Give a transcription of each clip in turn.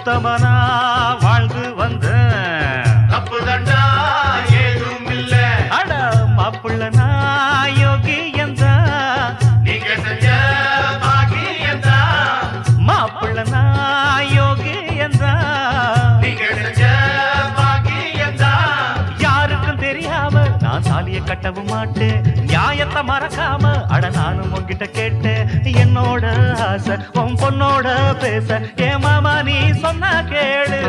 உத்தமனா வாழ்ந்து வந்தேன் தப்பு தண்டா ஏதும் இல்ல அட மாப்பிள்ளனா யோகி எந்த நீங்க செஞ்ச பாக்கியம்தான் மாப்பிள்ளனா யோகி எந்த நீங்க செஞ்ச பாக்கியம்தான் யாருக்கும் தெரியாம நான் தாலிய கட்டவும் மாட்டேன் நியாயத்தை மறக்காம அட நானும் உன்கிட்ட கேட்டேன் என்னோட ஆசை உன் பொண்ணோட பேச ஏ மாமா நீ சொன்ன கேளு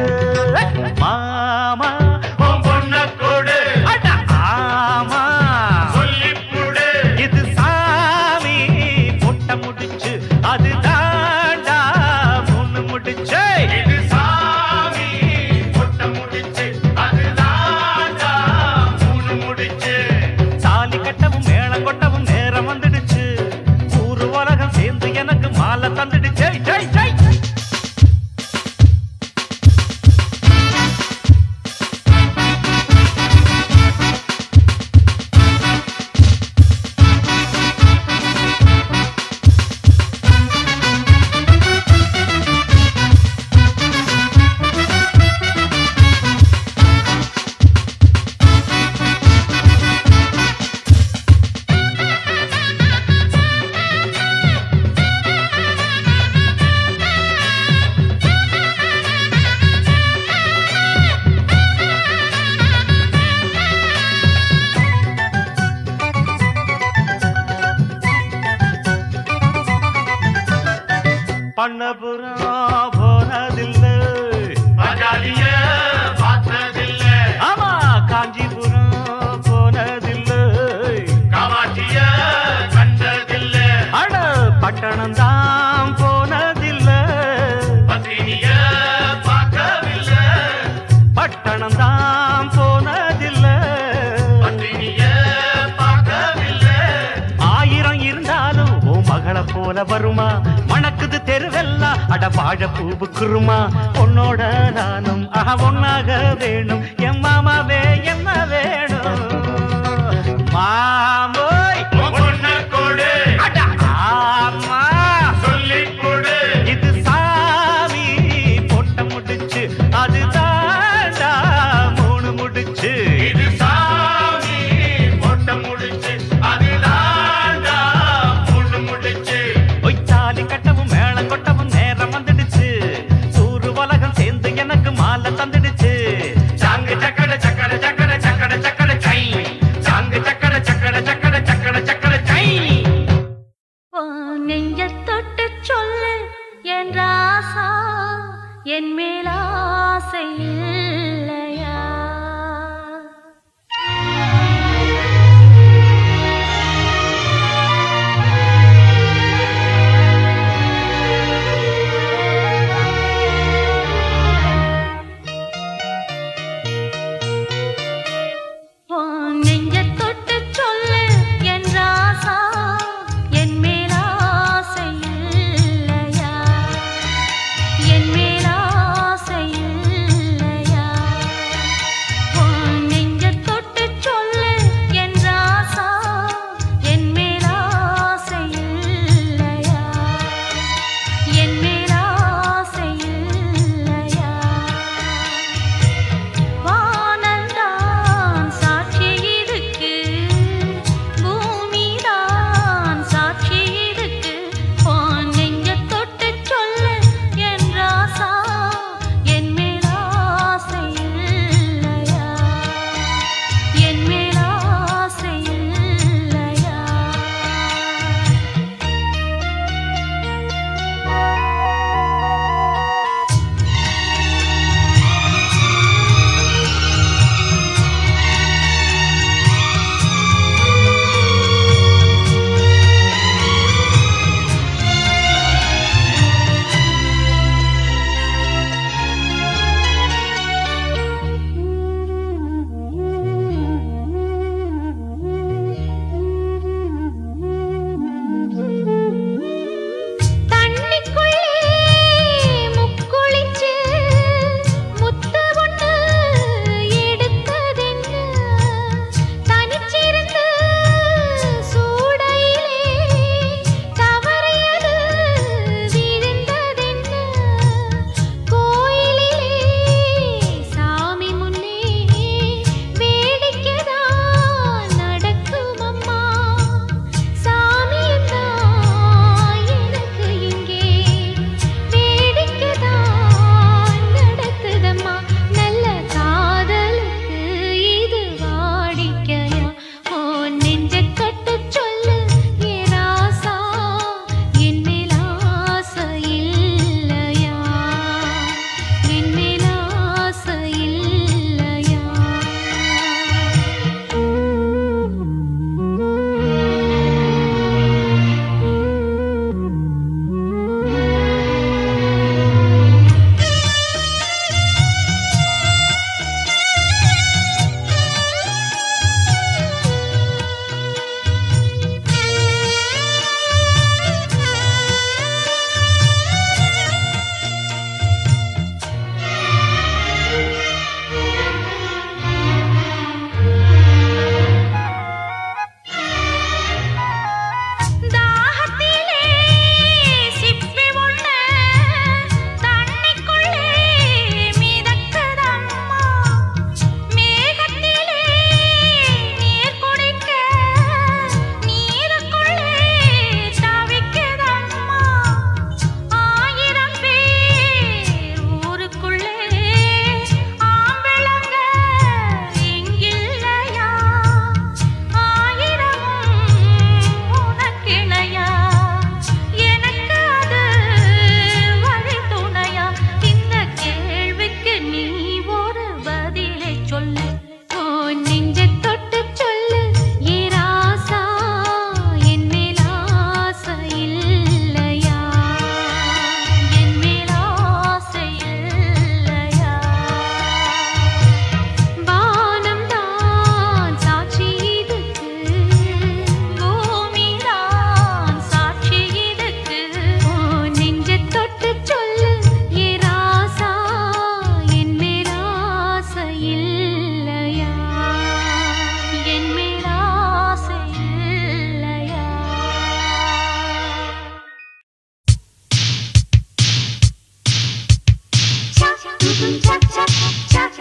மாமா உன் பொண்ண கொடு அட ஆமா சொல்லிப் புடு இது சாமி பொட்ட முடிச்சு அது தாண்டா பொண்ணு முடிச்சே இது சாமி பொட்ட முடிச்சு அதுதான்டா மூணு முடிச்சு தாலி கட்டவும் மேளம் கொட்டவும் நேரம் வந்துடுச்சு ஊரு உலகம் சேர்ந்து எனக்கு மாலை தந்துடுச்சு ஜெய் ஜெய் பண்ணபுரம் போனதில்லை பஜாலிய பார்த்ததில்ல ஆமா காஞ்சிபுரம் போனதில்லை காமாட்சிய கண்டதில்ல அட பட்டணம் தான் போனதில்லை பத்தினிய பார்க்கவில்லை பட்டணம் தான் போனதில்லை பத்தினிய பார்க்கவில்லை ஆயிரம் இருந்தாலும் ஓ மகளை போல வருமா மணக்குது தெருவெல்லாம் அட வாழ பூவுக்குருமா உன்னோட நானும் ஆஹா ஒன்னாக வேணும் என் மாமாவே என்ன வேணும் மாமோய் உன் பொண்ண கொடு அட ஆமா சொல்லிப் புடு இது சாமி பொட்ட முடிச்சு அது தாண்டா மூணு முடிச்சு இது சாமி பொட்ட முடிச்சு அதுதான்டா மூணு முடிச்சு ஒய்த்தாலி கட்டவும் மேளம் கொட்டவும் நேரம் வந்துடுச்சு சூறு உலகம் சேர்ந்து எனக்கு மாலை தந்துடுச்சு சாங்கு சக்கட சக்கட சக்கட சக்கட சக்கட சை சாங்கு சக்கட சக்கட சக்கட சக்கட சக்கட சை உன் நெஞ்சத் தொட்டு சொல்லு என் ராசா என் மேல் ஆசை இல்லையா உன் நெஞ்சத் தொட்டு சொல்லு என் ராசா என் மேல் ஆசை இல்லையா என் மேல் ஆசை இல்லையா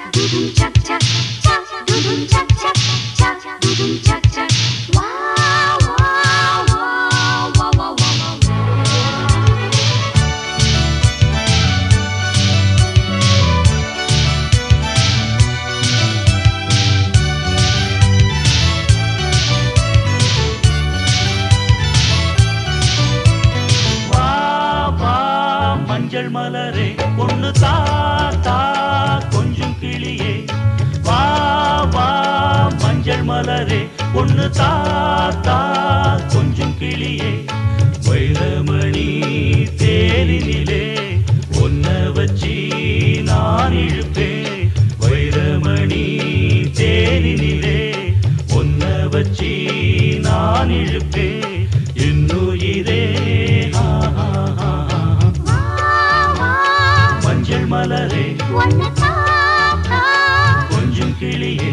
dudum chak chak chak dudum chak chak chak dudum chak chak wow wow wow wow wow wow wow வா வா மஞ்சள் மலரே பொண்ணு தாத்தா கொஞ்சம் கிளியே வா வா மஞ்சள் மலரே பொண்ணு தாத்தா கொஞ்சம் கிளியே வைரமணி தேரினிலே ஒன்ன வச்சி நான் இழுப்பேன் வைரமணி தேரினிலே ஒன்ன வச்சி நான் இழுப்பேன் என்னுயிரே ஆ, ஆ, ஆ, ஆ. வா மஞ்சள் மலரே ஒன்னு தாத்தா கொஞ்சம் கிளியே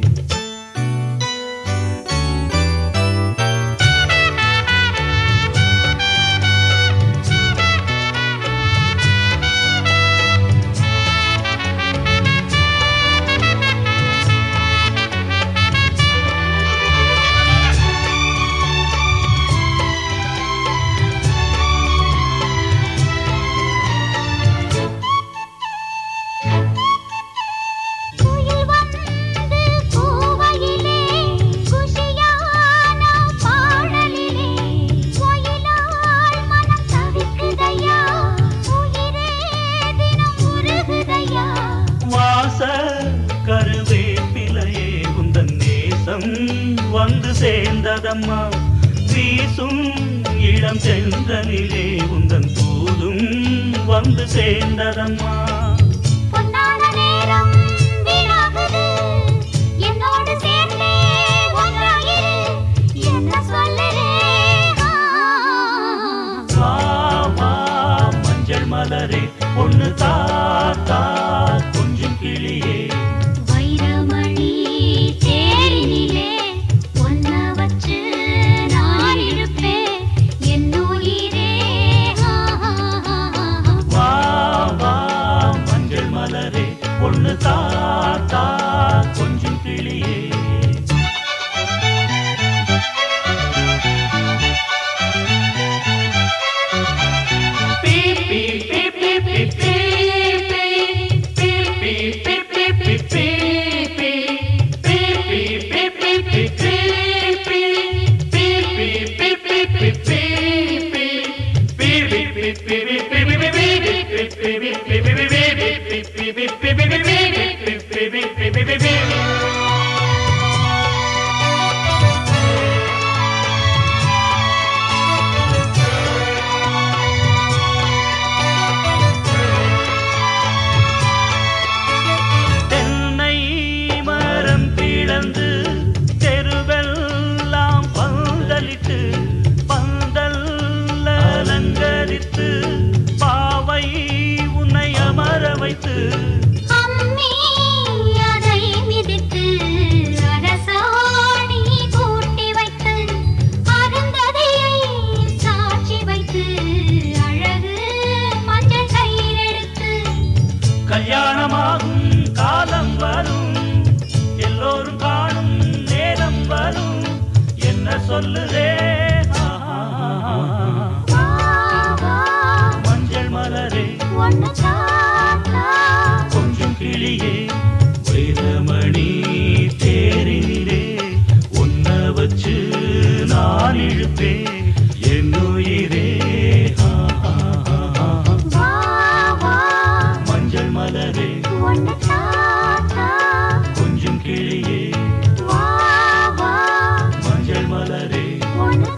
குயில் வந்து பூவையிலே குஷியான பாடலிலே ஒயிலால் மனம் தவிக்குதையா உயிரே தினம் உருகுதையா வாச கருவேப்பிலையே உந்தன் நேசம் வந்து சேர்ந்ததம்மா வீசும் இளம் செந்தனிலே உந்தன் பூதும் வந்து சேர்ந்ததம்மா பொன்னான நேரம் வீணாகுது என்னோடு சேர்ந்தே ஒன்றாயிரு என்ன சொல்லுறே வா வா மஞ்சள் மலரே பொண்ணு தாத்தா கொஞ்சம் கிளியே வைரமணி தேரினிலே ஒன்ன வச்சு நான் இருப்பேன் என் உயிரே வா வா மஞ்சள் மலரே பொண்ணு தாத்தா கொஞ்சம் கிளியே தென்னை மரம் பிளந்து தெருவெல்லாம் பந்தலிட்டு பந்தல் அலங்கரித்து பாவை உன்னை அமர வைத்து அம்மி அதை மிதித்து அரசாணி கூட்டி வைத்து அருந்ததியை சாட்சி வைத்து அழகு மஞ்சள் கயிறெடுத்து கல்யாணமாகும் காலம் வரும் எல்லோரும் காணும் நேரம் வரும் என்ன சொல்லுதே ஆஹா. வா வா மஞ்சள் மலரே ஒன்னு தாத்தா கொஞ்சம் கிளியே வைரமணி தேரினிலே உன்ன வச்சு நான் இழுப்பேன் என்னுயிரே ஆஹா. வா வா மஞ்சள் மலரே ஒன்னு தாத்தா கொஞ்சம் கிளியே வா வா மஞ்சள் மலரே ஒன்னு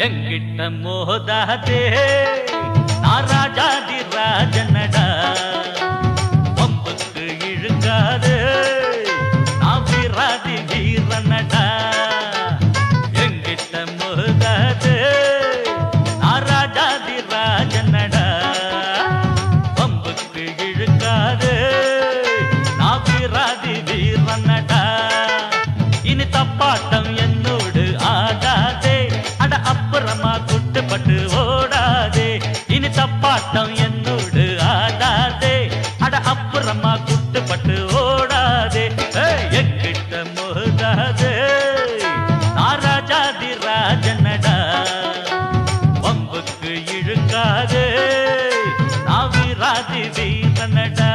எங்கிட்ட மோதாதே நான் ராஜாதி ராஜனடா பம்புக்கு இழுக்காது நான் வீராதி வீரனடா எங்கிட்ட மோதாதே நான் ராஜாதி ராஜனடா பம்புக்கு இழுக்காது நான் வீராதி வீரனடா இனி தப்பாட்டம் என்னோடு ஆடாதே அட அப்புறமா குட்டுப்பட்டு ஓடாதே இனி தப்பாட்டம் என்னோடு ஆடாதே அட அப்புறமா குட்டுப்பட்டு ஓடாதே ஏய், எங்கிட்ட மோதாதே நான் ராஜாதி ராஜனடா வம்புக்கு இழுக்காதே நான் வீராதி வீரனடா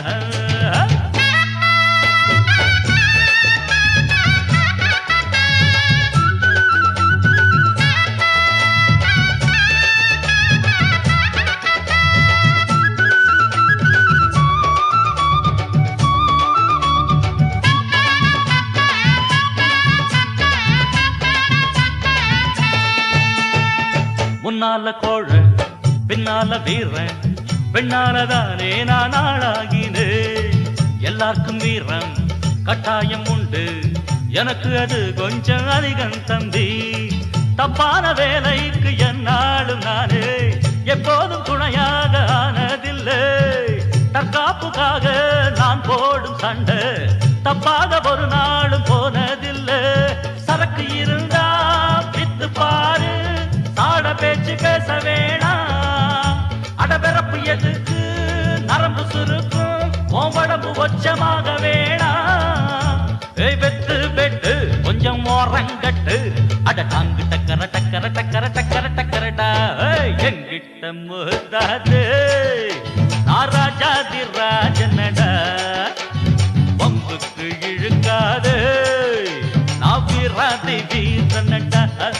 முன்னால கோழ பின்னால வீரன் பெண்ணாலதானே நான் ஆளாகினே எல்லாருக்கும் வீரம் கட்டாயம் உண்டு எனக்கு அது கொஞ்சம் அதிகம் தம்பி தப்பான வேலைக்கு என்னாலும் நானே எப்போதும் துணையாக ஆனதில்லை தற்காப்புக்காக நான் போடும் சண்டை தப்பாக ஒரு நாளும் போனதில்லை சரக்கு இருந்தா வித்து பாரு சாட பேச்சு பேச வேணாம் அடபிறப்பு எதுக்கு நரம்பு சுருக்கும் உன் உடம்பு ஒச்சமாக வேணாம் ஏய் வெட்டு வெட்டு கொஞ்சம் ஓரங்கட்டு அட டாங்கு டக்கர டக்கர டக்கர டக்கர டக்கரடா ஏய், எங்கிட்ட முதாது நான் ராஜாதி ராஜனடா வம்புக்கு இழுக்காது நான் வீராதி வீரனடா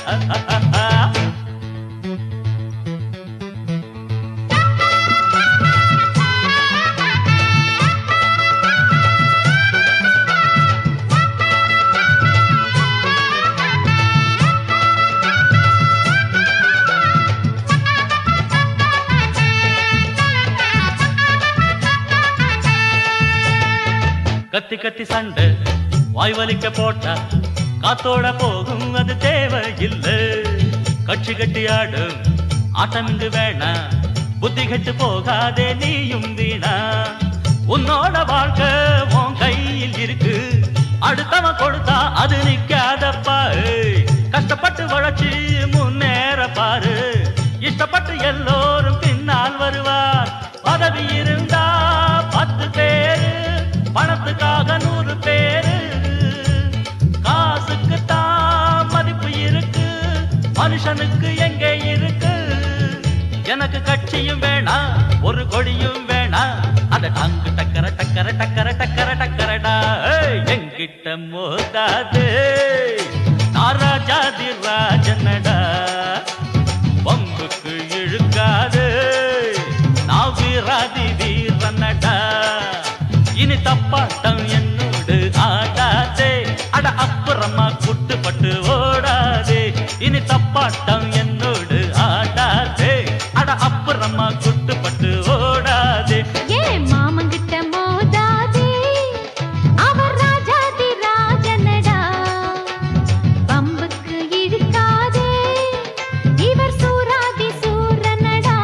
கத்தி கத்தி சண்டை வாய் வலிக்க போட்டா காத்தோட போகும் அது தேவையில்லை கட்சி கட்டி ஆடும் ஆட்டம் இங்கு வேணா புத்தி கெட்டு போகாதே நீயும் வீணா உன்னோட வாழ்க்கை உன் கையில் இருக்கு அடுத்தவன் கொடுத்தா அது நிக்காதப்பா ஏய். கஷ்டப்பட்டு உழைச்சி முன்னேற பாரு இஷ்டப்பட்டு எல்லோரும் பின்னால் வருவார் பதவி இருந்தா பத்து பேரு பணத்துக்காக நூறு பேரு காசுக்கு தான் மதிப்பு இருக்கு மனுஷனுக்கு எங்கே இருக்கு எனக்கு கட்சியும் வேணாம் ஒரு கொடியும் வேணாம் அத டாங்கு டக்கர டக்கர டக்கர டக்கர டக்கரடா ஏய், எங்கிட்ட மோதாது நான் ராஜாதி ராஜனடா பம்புக்கு இழுக்காது நான் வீராதி வீரனடா இனி தப்பாட்டம் என்னோடு ஆடாதே அட அப்புறமா குட்டுப்பட்டு ஓடாதே இனி தப்பாட்டம் என்னோடு ஆடாதே அட அப்புறமா குட்டுப்பட்டு ஓடாதே ஏன் மாமங்கிட்ட மோதாதே அவர் ராஜாதி ராஜனடா பம்புக்கு இழுக்காதே இவர் சூராதி சூரனடா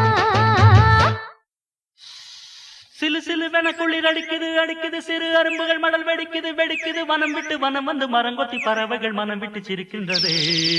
சிலு சிலுவென குளிர் அடிக்குது அடிக்குது சிறு அரும்புகள் மடல் வெடிக்குது வெடிக்குது வனம் விட்டு வனம் வந்து மரங்கொத்தி பறவைகள் மனம் விட்டு சிரிக்கின்றது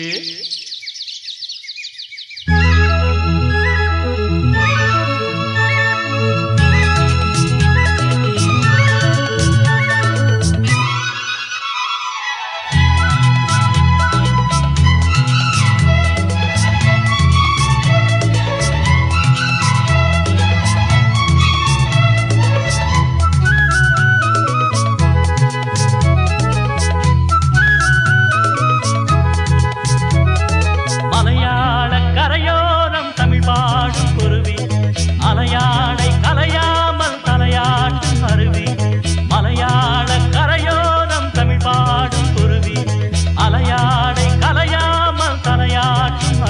மலையாள கரையோரம் தமிழ் பாடும் குருவி அலையாளை கலையாமல் தலையாட்டும் அருவி மலையாள கரையோரம் தமிழ் பாடும் குருவி அலையாளை கலையாமல் தலையாட்டும்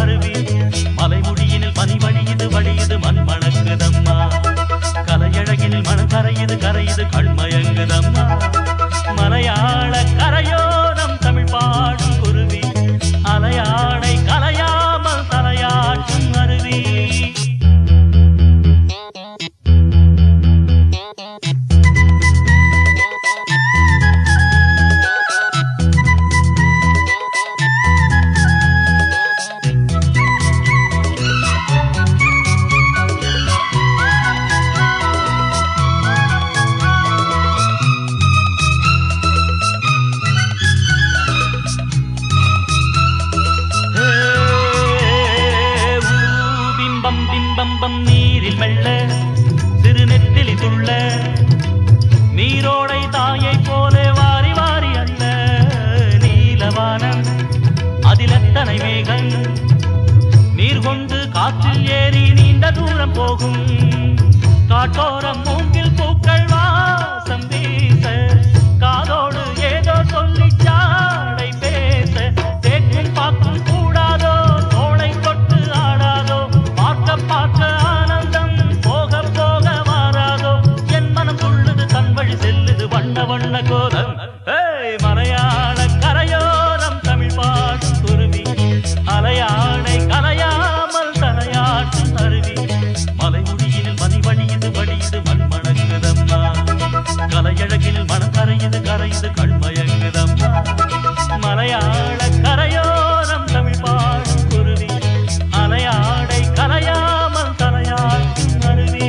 ஆற்றில் ஏறி நீண்ட தூரம் போகும் காட்டோரம் மூங்கில் பூக்கள் வாசம் வீச காதோடு ஏதோ சொல்லி சாடை பேச தேக்கும் பாக்கும் கூடாதோ தோளை தொட்டு ஆடாதோ பார்க்க பார்க்க ஆனந்தம் போக போக மாறாதோ என் மனம் துள்ளுது தன் வழி செல்லுது வண்ண வண்ண கோலம் ஏய் மலையாள கரையோரம் தமிழ் பாடும் குருவி அலையாடை கலையாமல் தலையாட்டும் அருவி மலைமுடியினில் மதி வழியுது வழியுது மண் மணக்குதம்மா கலையழகினில் மனம் கரையுது கரையுது கண்மயங்குதம்மா மலையாள கரையோரம் தமிழ் பாடும் குருவி அலையாடை கலையாமல் தலையாட்டும் அருவி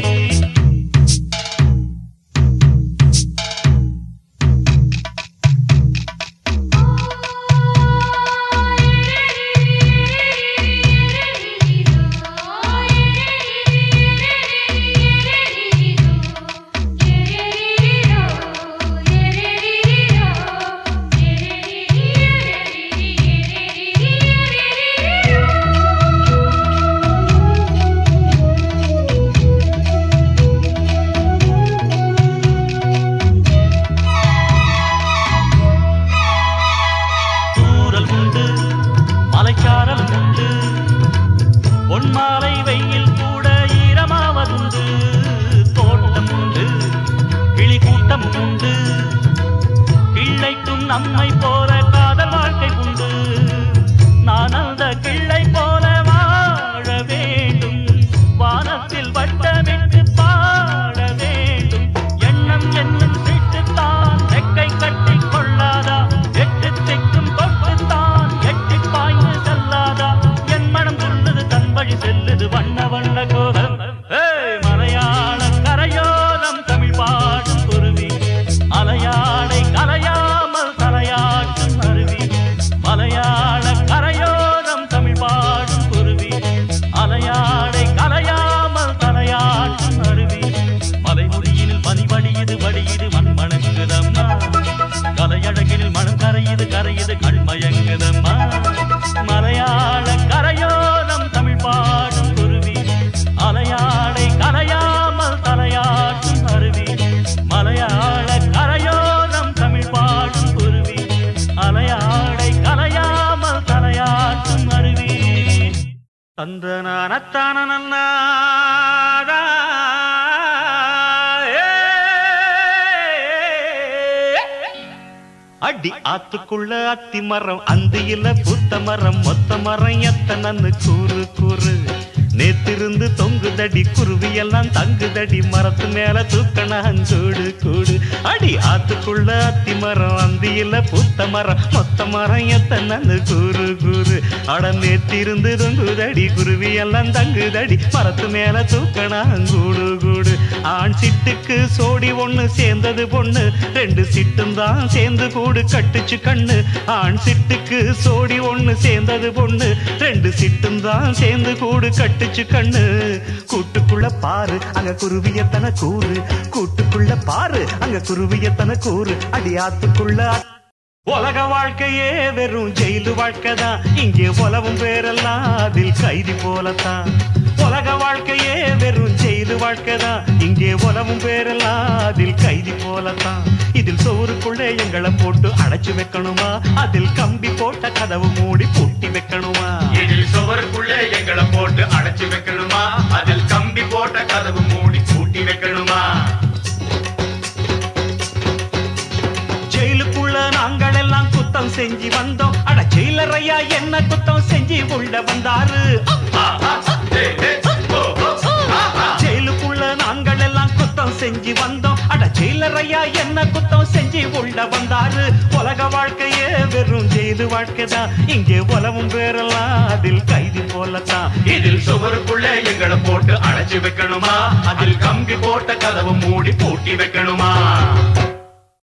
தூரல் உண்டு மலைச்சாரல் உண்டு பொன்மாலை வெயில் கூட ஈரமாவதுண்டு தோட்டம் உண்டு கிளி கூட்டம் உண்டு கிள்ளைக்கும் நம்மை போல காதல் வாழ்க்கை உண்டு நான் அந்த கிள்ளை போல வாழ வேண்டும் வானத்தில் வட்டமிட்டு பாட வேண்டும் எண்ணம் என்னும் சீட்டுத்தான் ரெக்கை கட்டி கொள்ளாதா எட்டு திக்கும் தொட்டுத்தான் எட்டி பாய்ந்து செல்லாதா என் மனம் துள்ளுது தன் வழி செல்லுது வண்ண வண்ண கோலம் ஏய் மலையாள கரையோரம் தமிழ் பாடும் குருவி அலையாடை கலையாமல் தலையாட்டும் அருவி மலையாள கரையோரம் தமிழ் பாடும் குருவி அலையாடை கலையாமல் தலையாட்டும் அருவி மலைமுடியினில் பனி வடியுது வடியுது மண் மணங்குதம்மா கலையழகினில் மனம் கரையுது கரையுது கண்மயங்குதம்மா மலையாள கரையோரம் தமிழ் பாடும் குருவி அலையாடை கலையாமல் தலையாட்டும் அருவி மலையாள கரையோரம் தமிழ் பாடும் குருவி அலையாடை கலையாமல் தலையாட்டும் அருவி தந்தனானத்தான நன்னாதா அடி ஆத்துக்குள்ள அத்தி மரம் அந்தியில பூத்த மரம் மொத்த மரம் எத்தனன்னு கூறு கூறு நேத்திருந்து தொங்குதடி குருவி எல்லாம் தங்குதடி மரத்து மேல தூக்கண அஞ்சோடு கூடு அடி ஆத்துக்குள்ள அத்தி மரம் அந்தியில பூத்த மரம் மொத்த மரம் எத்தனன்னு கூறு கூறு அட நேத்திருந்து தொங்குதடி குருவி எல்லாம் தங்குதடி மரத்து மேல தூக்கண அங்கூடு கூடு ஆண் சிட்டுக்கு சோடி ஒண்ணு சேர்ந்தது பொண்ணு ரெண்டு சிட்டும் தான் சேர்ந்து கூடு கட்டுச்சு கண்ணு ஆண் சிட்டுக்கு சோடி ஒண்ணு சேர்ந்தது பொண்ணு ரெண்டு சிட்டும் தான் சேர்ந்து கூடு கட்டுச்சு கண்ணு கூட்டுக்குள்ள பாரு அங்க குருவியத்தன கூறு கூட்டுக்குள்ள பாரு அங்க குருவியத்தன கூறு அடியாத்துக்குள்ள உலக வாழ்க்கையே வெறும் ஜெயிலு வாழ்க்கைதான் இங்கே உலவும் பேரெல்லாம் அதில் கைதி போலத்தான் உலக வாழ்க்கையே வெறும் ஜெயிலு வாழ்க்கைதான் இங்கே உலவும் பேரெல்லாம் அதில் கைதி போலத்தான் இதில் சோறுக்குள்ளே எங்களை போட்டு அடைச்சு வைக்கணுமா அதில் கம்பி போட்ட கதவு மூடி பூட்டி வைக்கணுமா இதில் சுவருக்குள்ளே எங்களை போட்டு அடைச்சு வைக்கணுமா அதில் கம்பி போட்ட கதவு மூடி பூட்டி வைக்கணுமா ஜெயிலுக்குள்ள நாங்கள் எல்லாம் குத்தம் செஞ்சு வந்தோம் அட ஜெயிலர் ஐயா என்ன குத்தம் செஞ்சு உள்ள வந்தாரு ஆஹா, ஏ, ஏ, ஓ, ஓ, ஆஹா. ஜெயிலுக்குள்ள நாங்கள் எல்லாம் குத்தம் செஞ்சு வந்தோம் அட ஜெயிலர் ஐயா என்ன குத்தம் செஞ்சு உள்ள வந்தாரு உலக வாழ்க்கையே வெறும் ஜெயிலு வாழ்க்கைதான் இங்கே உலவும் பேரெல்லாம் அதில் கைதி போலத்தான் இதில் சுவருக்குள்ளே எங்களை போட்டு அடைச்சு வைக்கணுமா அதில் கம்பி போட்ட கதவு மூடி பூட்டி வைக்கணுமா